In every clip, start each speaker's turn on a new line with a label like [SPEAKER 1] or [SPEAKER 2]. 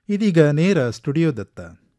[SPEAKER 1] ಇದೀಗ ನೇರ ಸ್ಟುಡಿಯೋದತ್ತ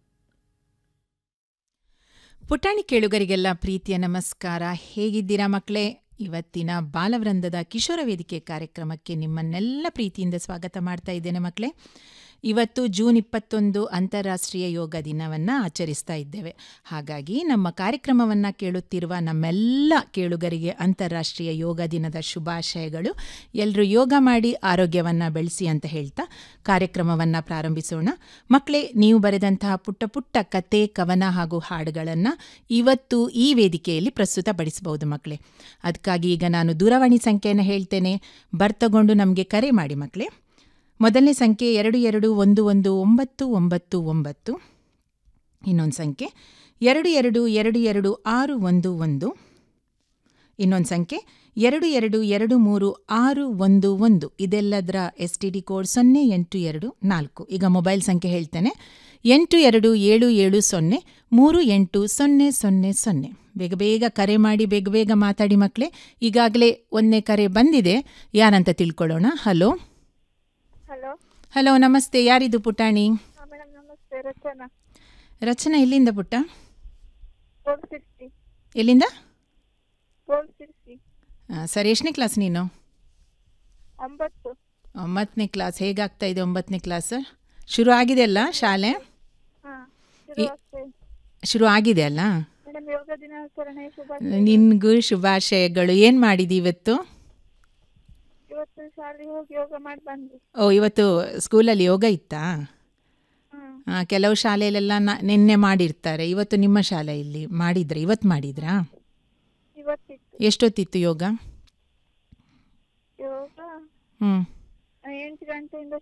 [SPEAKER 2] ಪುಟಾಣಿ ಕೇಳುಗರಿಗೆಲ್ಲ ಪ್ರೀತಿಯ ನಮಸ್ಕಾರ ಹೇಗಿದ್ದೀರಾ ಮಕ್ಕಳೇ ಇವತ್ತಿನ ಬಾಲವೃಂದದ ಕಿಶೋರ ವೇದಿಕೆ ಕಾರ್ಯಕ್ರಮಕ್ಕೆ ನಿಮ್ಮನ್ನೆಲ್ಲ ಪ್ರೀತಿಯಿಂದ ಸ್ವಾಗತ ಮಾಡ್ತಾ ಇದ್ದೇನೆ ಮಕ್ಕಳೇ ಇವತ್ತು ಜೂನ್ ಇಪ್ಪತ್ತೊಂದು ಅಂತಾರಾಷ್ಟ್ರೀಯ ಯೋಗ ದಿನವನ್ನು ಆಚರಿಸ್ತಾ ಇದ್ದೇವೆ ಹಾಗಾಗಿ ನಮ್ಮ ಕಾರ್ಯಕ್ರಮವನ್ನು ಕೇಳುತ್ತಿರುವ ನಮ್ಮೆಲ್ಲ ಕೇಳುಗರಿಗೆ ಅಂತಾರಾಷ್ಟ್ರೀಯ ಯೋಗ ದಿನದ ಶುಭಾಶಯಗಳು ಎಲ್ಲರೂ ಯೋಗ ಮಾಡಿ ಆರೋಗ್ಯವನ್ನು ಬೆಳೆಸಿ ಅಂತ ಹೇಳ್ತಾ ಕಾರ್ಯಕ್ರಮವನ್ನು ಪ್ರಾರಂಭಿಸೋಣ ಮಕ್ಕಳೇ ನೀವು ಬರೆದಂತಹ ಪುಟ್ಟ ಪುಟ್ಟ ಕತೆ ಕವನ ಹಾಗೂ ಹಾಡುಗಳನ್ನು ಇವತ್ತು ಈ ವೇದಿಕೆಯಲ್ಲಿ ಪ್ರಸ್ತುತಪಡಿಸಬಹುದು ಮಕ್ಕಳೇ ಅದಕ್ಕಾಗಿ ಈಗ ನಾನು ದೂರವಾಣಿ ಸಂಖ್ಯೆಯನ್ನು ಹೇಳ್ತೇನೆ ಬರ್ತಗೊಂಡು ನಮಗೆ ಕರೆ ಮಾಡಿ ಮಕ್ಕಳೇ ಮೊದಲನೇ ಸಂಖ್ಯೆ ಎರಡು ಎರಡು ಒಂದು ಒಂದು ಒಂಬತ್ತು ಒಂಬತ್ತು ಒಂಬತ್ತು ಇನ್ನೊಂದು ಸಂಖ್ಯೆ ಎರಡು ಎರಡು ಎರಡು ಎರಡು ಆರು ಒಂದು ಒಂದು ಇನ್ನೊಂದು ಸಂಖ್ಯೆ ಎರಡು ಎರಡು ಎರಡು ಮೂರು ಆರು ಒಂದು ಒಂದು ಇದೆಲ್ಲದರ ಎಸ್ ಟಿ ಡಿ ಕೋಡ್ ಸೊನ್ನೆ ಎಂಟು ಎರಡು ನಾಲ್ಕು ಈಗ ಮೊಬೈಲ್ ಸಂಖ್ಯೆ ಹೇಳ್ತೇನೆ ಎಂಟು ಎರಡು ಏಳು ಏಳು ಸೊನ್ನೆ ಮೂರು ಎಂಟು ಸೊನ್ನೆ ಸೊನ್ನೆ ಸೊನ್ನೆ ಬೇಗ ಬೇಗ ಕರೆ ಮಾಡಿ ಬೇಗ ಬೇಗ ಮಾತಾಡಿ ಮಕ್ಕಳೇ ಈಗಾಗಲೇ ಒಂದನೇ ಕರೆ ಬಂದಿದೆ ಯಾರಂತ ತಿಳ್ಕೊಳ್ಳೋಣ ಹಲೋ
[SPEAKER 3] ಹಲೋ
[SPEAKER 2] ಹಲೋ ನಮಸ್ತೆ ಯಾರಿದು ಪುಟಾಣಿ
[SPEAKER 3] ಹಾಂ ಮೇಡಮ್ ನಮಸ್ತೆ ರಚನಾ
[SPEAKER 2] ರಚನಾ ಎಲ್ಲಿಂದ ಪುಟ್ಟ
[SPEAKER 3] ಗೋಲ್ಡ್ ಸಿಕ್ಸ್ಟಿ
[SPEAKER 2] ಎಲ್ಲಿಂದ
[SPEAKER 3] ಗೋಲ್ಡ್ ಸಿಕ್ಸ್ಟಿ
[SPEAKER 2] ಆ, ಸರಿ ಎಷ್ಟನೇ ಕ್ಲಾಸ್ ನೀನು
[SPEAKER 3] ಒಂಬತ್ತು
[SPEAKER 2] ಒಂಬತ್ತನೇ ಕ್ಲಾಸ್ ಹೇಗಾಗ್ತಾ ಇದೆ ಒಂಬತ್ತನೇ ಕ್ಲಾಸ್ ಶುರು ಆಗಿದೆ ಅಲ್ಲ ಶಾಲೆ
[SPEAKER 3] ಹಾಂ ಶುರು ಆಗ್ತದೆ
[SPEAKER 2] ಶುರು ಆಗಿದೆ ಅಲ್ಲ
[SPEAKER 3] ಮೇಡಮ್ ಯೋಗ ದಿನಾಚರಣೆ ಶುಭ
[SPEAKER 2] ನಿನಗೂ ಶುಭಾಶಯಗಳು ಏನು ಮಾಡಿದಿ ಇವತ್ತು
[SPEAKER 3] ಇವತ್ತು ಶಾಲೆಗೆ ಹೋಗಿ ಯೋಗ ಮಾಡಿ ಬಂದ್ವಿ
[SPEAKER 2] ಓ ಇವತ್ತು ಸ್ಕೂಲಲ್ಲಿ ಯೋಗ ಇತ್ತಾ
[SPEAKER 3] ಹಾಂ
[SPEAKER 2] ಆ, ಕೆಲವು ಶಾಲೆಯಲ್ಲೆಲ್ಲ ನ ನಿನ್ನೆ ಮಾಡಿರ್ತಾರೆ ಇವತ್ತು ನಿಮ್ಮ ಶಾಲೆಯಲ್ಲಿ ಮಾಡಿದ್ರಾ ಇವತ್ತು ಮಾಡಿದ್ರಾ
[SPEAKER 3] ಇವತ್ತಿತ್ತು
[SPEAKER 2] ಎಷ್ಟೊತ್ತಿತ್ತು ಯೋಗ
[SPEAKER 3] ಯೋಗ
[SPEAKER 2] ಹ್ಞೂ
[SPEAKER 3] ಎಂಟು ಗಂಟೆಯಿಂದ